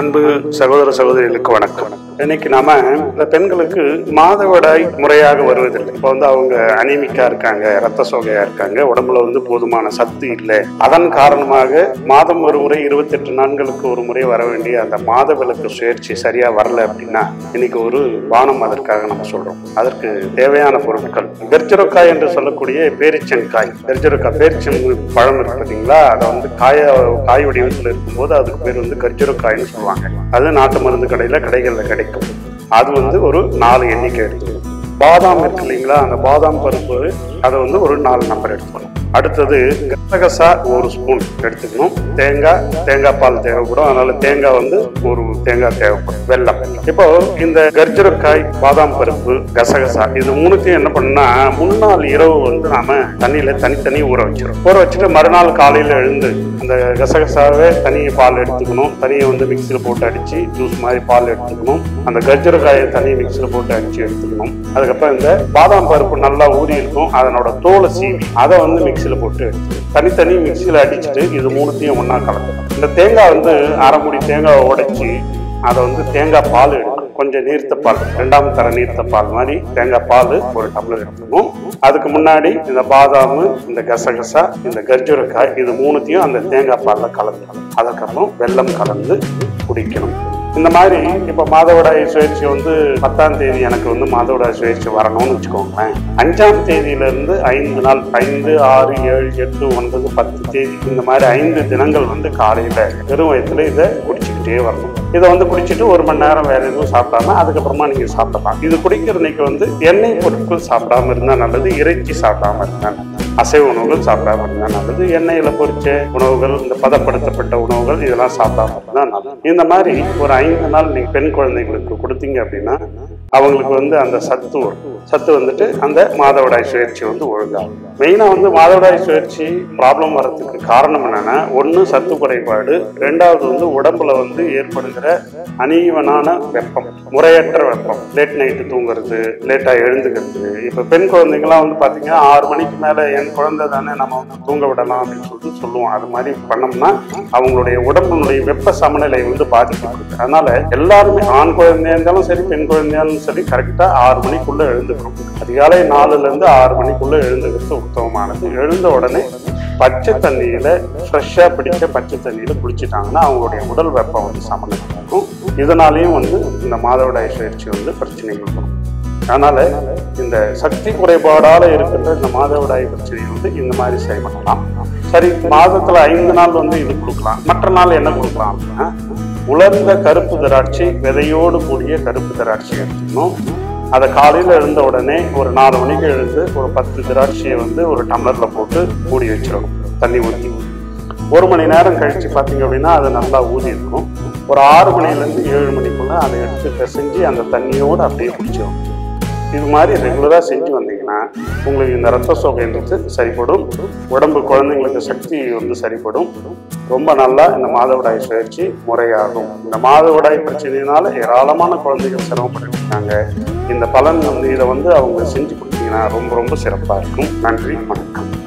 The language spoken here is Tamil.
அன்பு சகோதர சகோதரிகளுக்கு வணக்கம் இன்னைக்கு நாம இந்த பெண்களுக்கு மாதவிடாய் முறையாக வருவதில்லை இப்போ வந்து அவங்க அனிமிக்கா இருக்காங்க ரத்த சோகையா இருக்காங்க உடம்புல வந்து போதுமான சத்து இல்லை அதன் காரணமாக மாதம் ஒரு முறை இருபத்தெட்டு நாட்களுக்கு ஒரு முறை வர வேண்டிய அந்த மாத விளக்கு சுழற்சி சரியா வரல அப்படின்னா இன்னைக்கு ஒரு பானம் அதற்காக நம்ம சொல்றோம் அதற்கு தேவையான பொருட்கள் கர்ஜரக்காய் என்று சொல்லக்கூடிய பேரிச்சன் காய் கர்ஜரக்காய் பேரிச்சன் பழம் இருக்கு பார்த்தீங்களா அதை வந்து காய காய் வடிவத்தில் இருக்கும்போது அதுக்கு பேர் வந்து கர்ஜரக்காய்னு சொல்லுவாங்க அது நாட்டு மருந்து கடையில கடைகளில் கிடைக்கும் அது வந்து ஒரு நாலு எண்ணிக்கை எடுத்துக்கணும் பாதாம் இருக்கு இல்லைங்களா அந்த பாதாம் பருப்பு அதை வந்து ஒரு நாலு நம்பர் எடுத்துக்கணும் அடுத்தது கசகசா ஒரு ஸ்பூன் எடுத்துக்கணும் தேங்காய் தேங்காய் பால் தேவைப்படும் அதனால தேங்காய் வந்து ஒரு தேங்காய் தேவைப்படும் வெல்லம் இப்போ இந்த கர்ஜரக்காய் பாதாம் பருப்பு கசகசா இது மூணுத்தையும் என்ன பண்ணா முன்னாள் இரவு வந்து நாம தண்ணியில தனித்தனி ஊற வச்சிடும் ஊற வச்சுட்டு மறுநாள் காலையில எழுந்து அந்த கசகசாவே தனியை பால் எடுத்துக்கணும் தனியை வந்து மிக்சியில் போட்டு அடிச்சு ஜூஸ் மாதிரி பால் எடுத்துக்கணும் அந்த கர்ஜரக்காயை தனியை மிக்சியில் போட்டு அடிச்சு எடுத்துக்கணும் அதுக்கப்புறம் இந்த பாதாம் பருப்பு நல்லா ஊறி இருக்கும் அதனோட தோலை சீவி அதை வந்து மிக்சியில் போட்டு எடுத்துக்கணும் தனித்தனி மிக்சியில் அடிச்சுட்டு இது மூணுத்தையும் ஒன்றா கலக்கணும் இந்த தேங்காய் வந்து அரை முடி தேங்காவை உடைச்சி அதை வந்து தேங்காய் பால் எடுக்கணும் கொஞ்சம் நீர்த்த பால் ரெண்டாம் தர நீர்த்த பால் மாதிரி தேங்காய் பால் ஒரு டம்ளர் எடுத்துக்கணும் அதுக்கு முன்னாடி இந்த பாதாம் இந்த கசகசா இந்த கர்ஜூரக்காய் இது மூணுத்தையும் அந்த தேங்காய் பாலில் கலந்துக்கணும் அதுக்கப்புறம் வெல்லம் கலந்து குடிக்கணும் இந்த மாதிரி இப்போ மாதவிடாய் சுழற்சி வந்து பத்தாம் தேதி எனக்கு வந்து மாதவிடாய் சுழற்சி வரணும்னு வச்சுக்கோங்களேன் அஞ்சாம் தேதியிலிருந்து ஐந்து நாள் ஐந்து ஆறு ஏழு எட்டு ஒன்பது பத்து தேதி இந்த மாதிரி ஐந்து தினங்கள் வந்து காலையில் வெறும் வயத்துல இதை குடிச்சுக்கிட்டே வரணும் இதை வந்து குடிச்சிட்டு ஒரு மணி நேரம் வேற எதுவும் சாப்பிடாம அதுக்கப்புறமா நீங்க சாப்பிடலாம் இது குடிக்கிறதுக்கு வந்து எண்ணெய் பொருட்கள் சாப்பிடாம இருந்தா நல்லது இறைச்சி சாப்பிடாம இருந்தா நல்லது. அசைவ உணவுகள் சாப்பிடாம இருந்தா நல்லது எண்ணெயில பொரிச்ச உணவுகள் இந்த பதப்படுத்தப்பட்ட உணவுகள் இதெல்லாம் சாப்பிடாம இருந்தா நல்லது இந்த மாதிரி ஒரு ஐந்து நாள் நீங்க பெண் குழந்தைகளுக்கு கொடுத்தீங்க அப்படின்னா அவங்களுக்கு வந்து அந்த சத்து வரும் சத்து வந்துட்டு அந்த மாதவிடாய் சுழற்சி வந்து ஒழுங்காகும் மெயினா வந்து மாதவிடாய் சுழற்சி ப்ராப்ளம் வர்றதுக்கு காரணம் என்னன்னா ஒண்ணு சத்து குறைபாடு ரெண்டாவது வந்து உடம்புல வந்து ஏற்படுகிற அனீவனான வெப்பம் முறையற்ற வெப்பம் லேட் நைட்டு தூங்குறது லேட்டா எழுந்துக்கிறது இப்ப பெண் குழந்தைங்கலாம் வந்து பாத்தீங்கன்னா ஆறு மணிக்கு மேல என் குழந்தை தானே நம்ம வந்து தூங்க விடலாம் அப்படின்னு சொல்லிட்டு சொல்லுவோம் அது மாதிரி பண்ணோம்னா அவங்களுடைய உடம்பினுடைய வெப்ப சமநிலை வந்து பாதிக்கப்படுது அதனால எல்லாருமே ஆண் குழந்தையா இருந்தாலும் சரி பெண் குழந்தையாலும் சரி கரெக்டா ஆறு மணிக்குள்ள எழுந்துக்கணும் அதிகாலை நாலுல இருந்து ஆறு மணிக்குள்ள எழுந்துக்கிறது உத்தமமானது எழுந்த உடனே பச்சை தண்ணியில ஃப்ரெஷ்ஷா பிடிச்ச பச்சை தண்ணியில குளிச்சிட்டாங்கன்னா அவங்களுடைய உடல் வெப்பம் வந்து சமநிலைக்கும் இதனாலேயும் வந்து இந்த மாதவிடாய் சுழற்சி வந்து பிரச்சனைகள் வரும் அதனால இந்த சக்தி குறைபாடால இருக்கின்ற இந்த மாதவிடாய் பிரச்சனை வந்து இந்த மாதிரி சரி பண்ணலாம் சரி மாதத்துல ஐந்து நாள் வந்து இது கொடுக்கலாம் மற்ற நாள் என்ன கொடுக்கலாம் அப்படின்னா உலர்ந்த கருப்பு திராட்சை விதையோடு கூடிய கருப்பு திராட்சை எடுத்துக்கணும் அதை காலையில் எழுந்த உடனே ஒரு நாலு மணிக்கு எழுந்து ஒரு பத்து திராட்சையை வந்து ஒரு டம்ளர்ல போட்டு மூடி வச்சிடணும் தண்ணி ஊற்றி ஒரு மணி நேரம் கழிச்சு பார்த்தீங்க அப்படின்னா அது நல்லா ஊறி இருக்கும் ஒரு ஆறு மணிலேருந்து ஏழு மணிக்குள்ள அதை எடுத்து பிசைஞ்சு அந்த தண்ணியோடு அப்படியே குடிச்சிடும் இது மாதிரி ரெகுலராக செஞ்சு வந்தீங்கன்னா உங்களுக்கு இந்த ரத்த சோகைன்றது சரிப்படும் உடம்பு குழந்தைங்களுக்கு சக்தி வந்து சரிப்படும் ரொம்ப நல்லா இந்த மாதவிடாய் சுழற்சி முறையாகும் இந்த மாதவிடாய் பிரச்சனையினால ஏராளமான குழந்தைகள் சிரமப்பட்டு இருக்காங்க இந்த பலன் வந்து இதை வந்து அவங்க செஞ்சு கொடுத்தீங்கன்னா ரொம்ப ரொம்ப சிறப்பாக இருக்கும் நன்றி வணக்கம்